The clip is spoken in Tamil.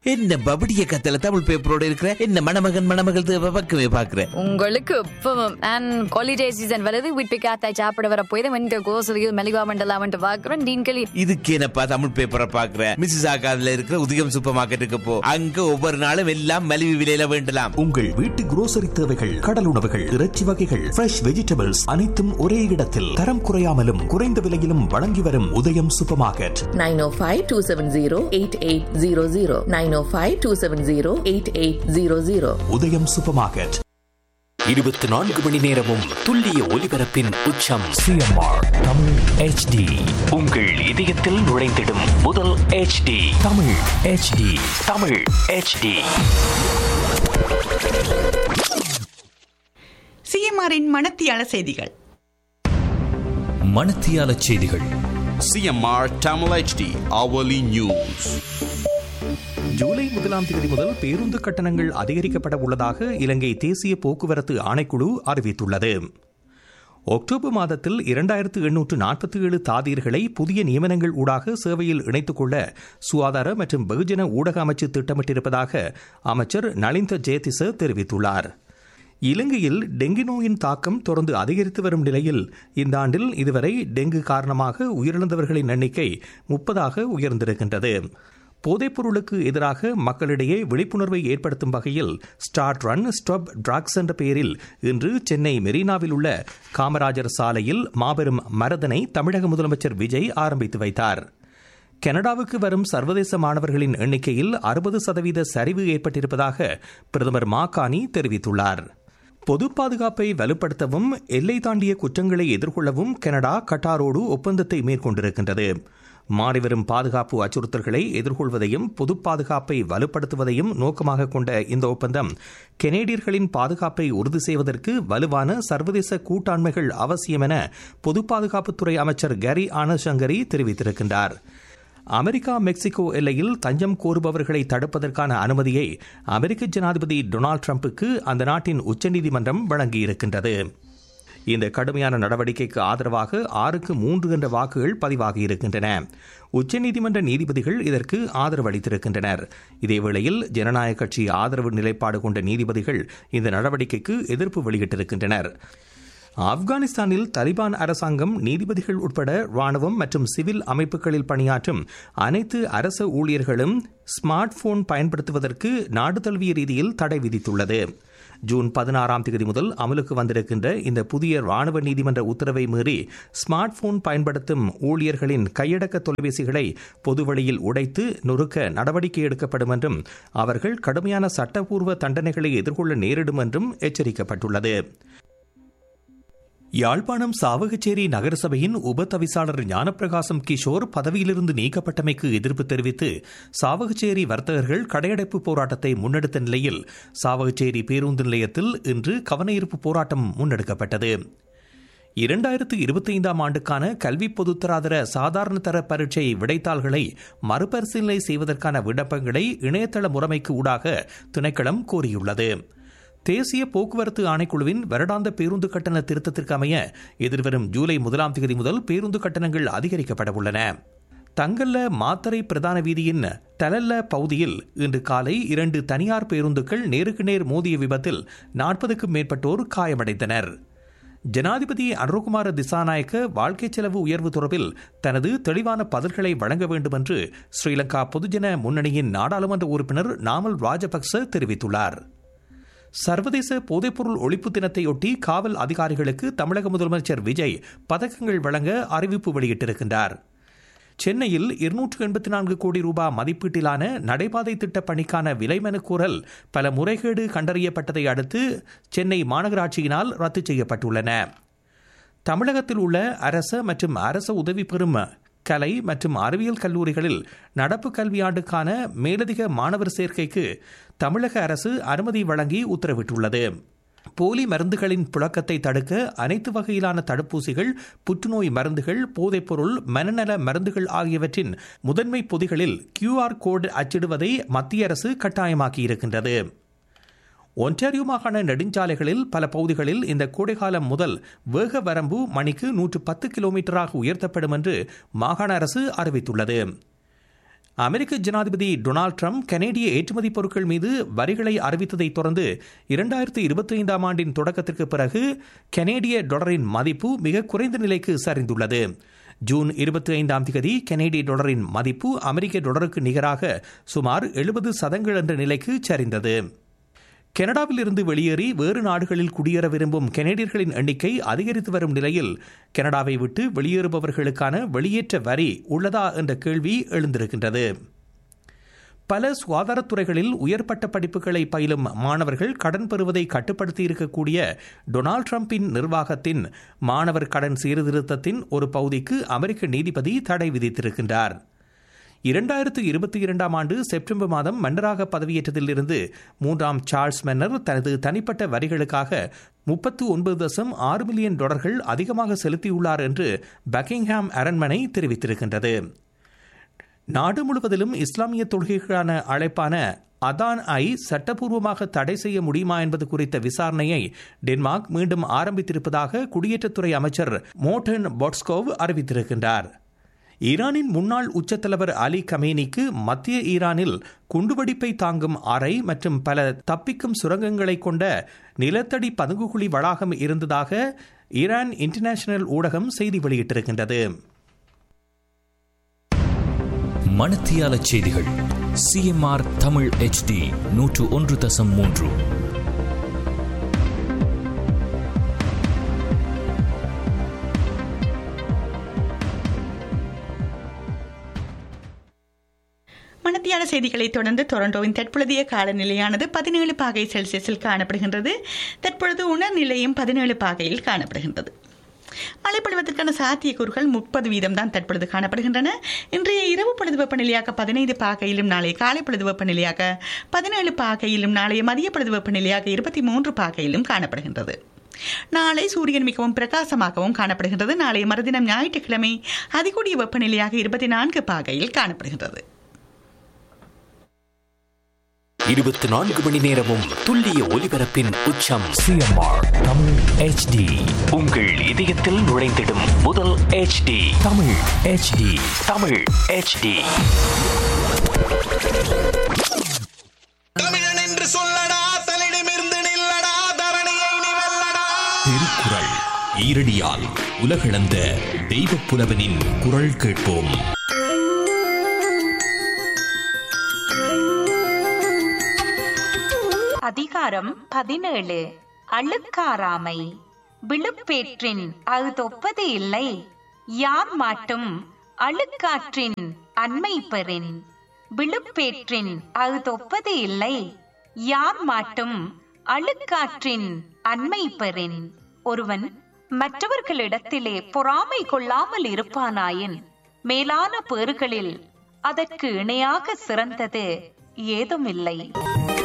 என்ன பபடிய கத்தல தமிழ் பேப்பரோட இருக்கிற என்ன மணமகன் மணமகள் தேவை பக்கமே பாக்குற உங்களுக்கு இப்பவும் அண்ட் ஹாலிடே சீசன் வருது வீட்டு காத்தாய் சாப்பிட வர போய் வந்து கோசலியில் மெலிவா மண்டலா வந்து பாக்குறோம் நீங்களே இதுக்கு என்னப்பா தமிழ் பேப்பரை பாக்குற மிஸ்ஸஸ் ஆகாதுல இருக்கிற உதயம் சூப்பர் மார்க்கெட்டுக்கு போ அங்க ஒவ்வொரு நாளும் எல்லாம் மலிவு விலையில வேண்டலாம் உங்கள் வீட்டு குரோசரி தேவைகள் கடல் உணவுகள் இறைச்சி வகைகள் ஃப்ரெஷ் வெஜிடபிள்ஸ் அனைத்தும் ஒரே இடத்தில் தரம் குறையாமலும் குறைந்த விலையிலும் வழங்கி வரும் உதயம் சூப்பர் மார்க்கெட் 905-270-8800 905-270-8800 உதயம் சூப்பர் மார்க்கெட் இருபத்தி நான்கு மணி நேரமும் துல்லிய ஒலிபரப்பின் உச்சம் சிஎம்ஆர் தமிழ் ஹெச்டி உங்கள் இதயத்தில் நுழைந்திடும் முதல் HD Tamil HD Tamil HD சிஎம்ஆரின் மனத்தியால செய்திகள் மணத்தியால செய்திகள் CMR Tamil HD hourly news. July முதலாம் தேதி முதல் பேருந்து கட்டணங்கள் அதிகரிக்கப்பட உள்ளதாக இலங்கை தேசிய போக்குவரத்து ஆணைக்குழு அறிவித்துள்ளது அக்டோபர் மாதத்தில் இரண்டாயிரத்து எண்ணூற்று நாற்பத்தி ஏழு தாதியர்களை புதிய நியமனங்கள் ஊடாக சேவையில் இணைத்துக் கொள்ள சுகாதார மற்றும் வெகுஜன ஊடக அமைச்சு திட்டமிட்டிருப்பதாக அமைச்சர் நளிந்த ஜெயதிச தெரிவித்துள்ளார் இலங்கையில் டெங்கு நோயின் தாக்கம் தொடர்ந்து அதிகரித்து வரும் நிலையில் இந்த ஆண்டில் இதுவரை டெங்கு காரணமாக உயிரிழந்தவர்களின் எண்ணிக்கை முப்பதாக உயர்ந்திருக்கின்றது போதைப்பொருளுக்கு எதிராக மக்களிடையே விழிப்புணர்வை ஏற்படுத்தும் வகையில் ஸ்டார்ட் ரன் ஸ்டாப் ட்ரக்ஸ் என்ற பெயரில் இன்று சென்னை மெரினாவில் உள்ள காமராஜர் சாலையில் மாபெரும் மரதனை தமிழக முதலமைச்சர் விஜய் ஆரம்பித்து வைத்தார் கனடாவுக்கு வரும் சர்வதேச மாணவர்களின் எண்ணிக்கையில் அறுபது சதவீத சரிவு ஏற்பட்டிருப்பதாக பிரதமர் மாகாணி தெரிவித்துள்ளார் பொது பாதுகாப்பை வலுப்படுத்தவும் எல்லை தாண்டிய குற்றங்களை எதிர்கொள்ளவும் கனடா கட்டாரோடு ஒப்பந்தத்தை மேற்கொண்டிருக்கின்றது மாறிவரும் பாதுகாப்பு அச்சுறுத்தல்களை எதிர்கொள்வதையும் பொது பாதுகாப்பை வலுப்படுத்துவதையும் நோக்கமாக கொண்ட இந்த ஒப்பந்தம் கெனேடியர்களின் பாதுகாப்பை உறுதி செய்வதற்கு வலுவான சர்வதேச கூட்டாண்மைகள் அவசியம் என பொது பாதுகாப்புத்துறை அமைச்சர் கேரி ஆனசங்கரி தெரிவித்திருக்கின்றார் அமெரிக்கா மெக்சிகோ எல்லையில் தஞ்சம் கோருபவர்களை தடுப்பதற்கான அனுமதியை அமெரிக்க ஜனாதிபதி டொனால்டு டிரம்புக்கு அந்த நாட்டின் உச்சநீதிமன்றம் வழங்கியிருக்கின்றது இந்த கடுமையான நடவடிக்கைக்கு ஆதரவாக ஆறுக்கு மூன்று என்ற வாக்குகள் பதிவாகியிருக்கின்றன உச்சநீதிமன்ற நீதிபதிகள் இதற்கு ஆதரவு அளித்திருக்கின்றனர் இதேவேளையில் ஜனநாயக கட்சி ஆதரவு நிலைப்பாடு கொண்ட நீதிபதிகள் இந்த நடவடிக்கைக்கு எதிர்ப்பு வெளியிட்டிருக்கின்றனர் ஆப்கானிஸ்தானில் தலிபான் அரசாங்கம் நீதிபதிகள் உட்பட ராணுவம் மற்றும் சிவில் அமைப்புகளில் பணியாற்றும் அனைத்து அரசு ஊழியர்களும் ஸ்மார்ட் போன் பயன்படுத்துவதற்கு நாடு தழுவிய ரீதியில் தடை விதித்துள்ளது ஜூன் பதினாறாம் தேதி முதல் அமலுக்கு வந்திருக்கின்ற இந்த புதிய ராணுவ நீதிமன்ற உத்தரவை மீறி ஸ்மார்ட் போன் பயன்படுத்தும் ஊழியர்களின் கையடக்க தொலைபேசிகளை பொதுவழியில் உடைத்து நொறுக்க நடவடிக்கை எடுக்கப்படும் என்றும் அவர்கள் கடுமையான சட்டப்பூர்வ தண்டனைகளை எதிர்கொள்ள நேரிடும் என்றும் எச்சரிக்கப்பட்டுள்ளது யாழ்ப்பாணம் சாவகச்சேரி நகரசபையின் உப தவிசாளர் ஞானப்பிரகாசம் கிஷோர் பதவியிலிருந்து நீக்கப்பட்டமைக்கு எதிர்ப்பு தெரிவித்து சாவகச்சேரி வர்த்தகர்கள் கடையடைப்பு போராட்டத்தை முன்னெடுத்த நிலையில் சாவகச்சேரி பேருந்து நிலையத்தில் இன்று கவனஈர்ப்பு போராட்டம் முன்னெடுக்கப்பட்டது இரண்டாயிரத்து இருபத்தைந்தாம் ஆண்டுக்கான கல்வி பொதுத்தராதர சாதாரண தர பரீட்சை விடைத்தாள்களை மறுபரிசீலனை செய்வதற்கான விண்ணப்பங்களை இணையதள முறைமைக்கு ஊடாக திணைக்களம் கோரியுள்ளது தேசிய போக்குவரத்து ஆணைக்குழுவின் வருடாந்த பேருந்து கட்டண திருத்தத்திற்கு அமைய எதிர்வரும் ஜூலை முதலாம் தேதி முதல் பேருந்து கட்டணங்கள் அதிகரிக்கப்பட உள்ளன தங்கல்ல மாத்தரை பிரதான வீதியின் தலல்ல பகுதியில் இன்று காலை இரண்டு தனியார் பேருந்துகள் நேருக்கு நேர் மோதிய விபத்தில் நாற்பதுக்கும் மேற்பட்டோர் காயமடைந்தனர் ஜனாதிபதி அனுகுமார திசாநாயக்க வாழ்க்கை செலவு உயர்வு தொடர்பில் தனது தெளிவான பதில்களை வழங்க வேண்டும் என்று ஸ்ரீலங்கா பொதுஜன முன்னணியின் நாடாளுமன்ற உறுப்பினர் நாமல் ராஜபக்ச தெரிவித்துள்ளார் சர்வதேச போதைப்பொருள் ஒழிப்பு தினத்தையொட்டி காவல் அதிகாரிகளுக்கு தமிழக முதலமைச்சர் விஜய் பதக்கங்கள் வழங்க அறிவிப்பு வெளியிட்டிருக்கின்றார் சென்னையில் இருநூற்று எண்பத்தி நான்கு கோடி ரூபாய் மதிப்பீட்டிலான நடைபாதை திட்ட பணிக்கான விலைமனு கூறல் பல முறைகேடு கண்டறியப்பட்டதை அடுத்து சென்னை மாநகராட்சியினால் ரத்து செய்யப்பட்டுள்ளன தமிழகத்தில் உள்ள அரச மற்றும் அரச உதவி பெறும் கலை மற்றும் அறிவியல் கல்லூரிகளில் நடப்பு கல்வியாண்டுக்கான மேலதிக மாணவர் சேர்க்கைக்கு தமிழக அரசு அனுமதி வழங்கி உத்தரவிட்டுள்ளது போலி மருந்துகளின் புழக்கத்தை தடுக்க அனைத்து வகையிலான தடுப்பூசிகள் புற்றுநோய் மருந்துகள் போதைப்பொருள் மனநல மருந்துகள் ஆகியவற்றின் முதன்மை பொதிகளில் கியூஆர் கோடு அச்சிடுவதை மத்திய அரசு கட்டாயமாக்கியிருக்கின்றது ஒன்டாரியோ மாகாண நெடுஞ்சாலைகளில் பல பகுதிகளில் இந்த கோடைகாலம் முதல் வேக வரம்பு மணிக்கு நூற்று பத்து கிலோமீட்டராக உயர்த்தப்படும் என்று மாகாண அரசு அறிவித்துள்ளது அமெரிக்க ஜனாதிபதி டொனால்ட் ட்ரம்ப் கனேடிய ஏற்றுமதி பொருட்கள் மீது வரிகளை அறிவித்ததை தொடர்ந்து இரண்டாயிரத்தி இருபத்தி ஐந்தாம் ஆண்டின் தொடக்கத்திற்கு பிறகு கனேடிய டாலரின் மதிப்பு மிக குறைந்த நிலைக்கு சரிந்துள்ளது ஜூன் இருபத்தி ஐந்தாம் தேதி கனேடிய டாலரின் மதிப்பு அமெரிக்க டாலருக்கு நிகராக சுமார் எழுபது சதங்கள் என்ற நிலைக்கு சரிந்தது கனடாவில் இருந்து வெளியேறி வேறு நாடுகளில் குடியேற விரும்பும் கனேடியர்களின் எண்ணிக்கை அதிகரித்து வரும் நிலையில் கனடாவை விட்டு வெளியேறுபவர்களுக்கான வெளியேற்ற வரி உள்ளதா என்ற கேள்வி எழுந்திருக்கின்றது பல சுகாதாரத்துறைகளில் உயர்பட்ட படிப்புகளை பயிலும் மாணவர்கள் கடன் பெறுவதை கட்டுப்படுத்தி இருக்கக்கூடிய டொனால்ட் ட்ரம்பின் நிர்வாகத்தின் மாணவர் கடன் சீர்திருத்தத்தின் ஒரு பகுதிக்கு அமெரிக்க நீதிபதி தடை விதித்திருக்கின்றார் இரண்டாயிரத்து இருபத்தி இரண்டாம் ஆண்டு செப்டம்பர் மாதம் மன்னராக பதவியேற்றதிலிருந்து மூன்றாம் சார்ல்ஸ் மன்னர் தனது தனிப்பட்ட வரிகளுக்காக முப்பத்து ஒன்பது தசம் ஆறு மில்லியன் டாலர்கள் அதிகமாக செலுத்தியுள்ளார் என்று பக்கிங்ஹாம் அரண்மனை தெரிவித்திருக்கின்றது நாடு முழுவதிலும் இஸ்லாமிய தொழுகைக்கான அழைப்பான அதான் ஐ சட்டப்பூர்வமாக தடை செய்ய முடியுமா என்பது குறித்த விசாரணையை டென்மார்க் மீண்டும் ஆரம்பித்திருப்பதாக குடியேற்றத்துறை அமைச்சர் மோட்டன் பொட்ஸ்கோவ் அறிவித்திருக்கின்றார் ஈரானின் முன்னாள் உச்சத்தலைவர் அலி கமேனிக்கு மத்திய ஈரானில் குண்டுவெடிப்பை தாங்கும் அறை மற்றும் பல தப்பிக்கும் சுரங்கங்களை கொண்ட நிலத்தடி பதுங்குகுழி வளாகம் இருந்ததாக ஈரான் இன்டர்நேஷனல் ஊடகம் செய்தி வெளியிட்டிருக்கின்றது மணத்தியால செய்திகள் சிஎம்ஆர் தமிழ் ஹெச்டி நூற்று ஒன்று தசம் மூன்று மணத்தியான செய்திகளை தொடர்ந்து டொரண்டோவின் தற்பொழுதைய காலநிலையானது பதினேழு பாகை செல்சியஸில் காணப்படுகின்றது தற்பொழுது உணர்நிலையும் பதினேழு பாகையில் காணப்படுகின்றது மழை பொழிவதற்கான சாத்தியக்கூறுகள் முப்பது வீதம் தான் தற்பொழுது காணப்படுகின்றன இன்றைய இரவு பொழுது வெப்பநிலையாக பதினைந்து பாகையிலும் நாளைய காலை பொழுது வெப்பநிலையாக பதினேழு பாகையிலும் நாளைய மதிய பொழுது வெப்பநிலையாக இருபத்தி மூன்று பாகையிலும் காணப்படுகின்றது நாளை சூரியன் மிகவும் பிரகாசமாகவும் காணப்படுகின்றது நாளைய மறுதினம் ஞாயிற்றுக்கிழமை அதிகூடிய வெப்பநிலையாக இருபத்தி நான்கு பாகையில் காணப்படுகின்றது இருபத்தி நான்கு மணி நேரமும் துல்லிய ஒலிபரப்பின் உச்சம் சிஎம்ஆர் தமிழ் ஹெச்டி உங்கள் இதயத்தில் நுழைந்திடும் முதல் HD Tamil HD Tamil HD தமிழன் என்று சொல்லடா தலிடமிருந்து நில்லடா தரணியை நீ வெல்லடா திருக்குறள் ஈரடியால் உலகளந்த தெய்வப் புலவனின் குரல் கேட்போம் அதிகாரம் பதினேழு அழுக்காராமை விழுப்பேற்றின் அகுதொப்பது இல்லை யார் மாட்டும் அழுக்காற்றின் அண்மை பெறின் விழுப்பேற்றின் அகுதொப்பது இல்லை யார் மாட்டும் அழுக்காற்றின் அண்மை பெறின் ஒருவன் மற்றவர்களிடத்திலே பொறாமை கொள்ளாமல் இருப்பானாயின் மேலான பேறுகளில் அதற்கு இணையாக சிறந்தது ஏதுமில்லை